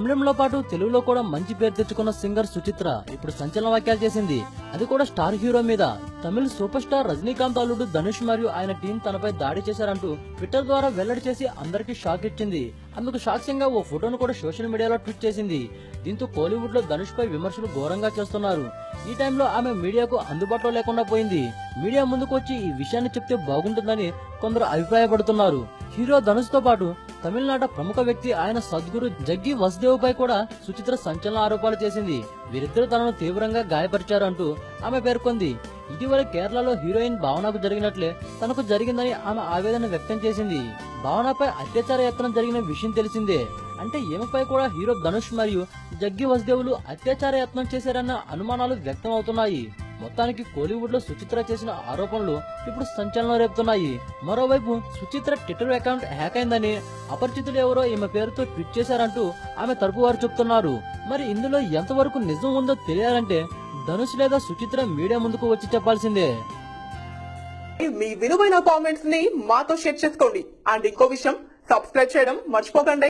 తమిళంలో పాటు తెలుగులో కూడా మంచి పేరు తెచ్చుకున్న సింగర్ సుచిత్ర ఇప్పుడు సంచలన వ్యాఖ్యలు చేసింది అది కూడా స్టార్ హీరో మీద తమిళ సూపర్ స్టార్ రజనీకాంత్ అల్లుడు ధనుష్ మరియు ఆయన టీం తనపై దాడి చేశారంటూ ట్విట్టర్ ద్వారా వెల్లడి చేసి అందరికీ షాక్ ఇచ్చింది అందుకు సాక్ష్యంగా ఓ ఫోటోను కూడా సోషల్ మీడియాలో ట్వీట్ చేసింది దీంతో కోలీవుడ్ లో ధనుష్ పై విమర్శలు ఘోరంగా చేస్తున్నారు ఈ టైంలో ఆమె మీడియాకు అందుబాటులో లేకుండా పోయింది మీడియా ముందుకు వచ్చి ఈ విషయాన్ని చెప్తే బాగుంటుందని కొందరు అభిప్రాయపడుతున్నారు హీరో ధనుష్ తో పాటు తమిళనాట ప్రముఖ వ్యక్తి ఆయన సద్గురు జగ్గి వసుదేవ్ పై కూడా సుచిత్ర సంచలన ఆరోపణలు చేసింది వీరిద్దరు తనను తీవ్రంగా గాయపరిచారు అంటూ ఆమె పేర్కొంది ఇటీవల కేరళలో హీరోయిన్ భావనకు జరిగినట్లే తనకు జరిగిందని ఆమె ఆవేదన వ్యక్తం చేసింది భావనపై అత్యాచార యత్నం జరిగిన విషయం తెలిసిందే అంటే ఈమెపై కూడా హీరో ధనుష్ మరియు జగ్గి వసుదేవులు అత్యాచార యత్నం చేశారన్న అనుమానాలు వ్యక్తం అవుతున్నాయి మొత్తానికి కోలీవుడ్ లో సుచిత్ర చేసిన ఆరోపణలు ఇప్పుడు సంచలనం రేపుతున్నాయి మరోవైపు సుచిత్ర ట్విట్టర్ అకౌంట్ హ్యాక్ అయిందని అపరిచితులు ఎవరో ఈమె పేరుతో ట్వీట్ చేశారంటూ ఆమె తరపు వారు చెప్తున్నారు మరి ఇందులో ఎంతవరకు నిజం ఉందో తెలియాలంటే ధనుష్ లేదా సుచిత్ర మీడియా ముందుకు వచ్చి చెప్పాల్సిందే మీ విలువైన కామెంట్స్ ని మాతో షేర్ చేసుకోండి అండ్ ఇంకో విషయం సబ్స్క్రైబ్ చేయడం మర్చిపోకండి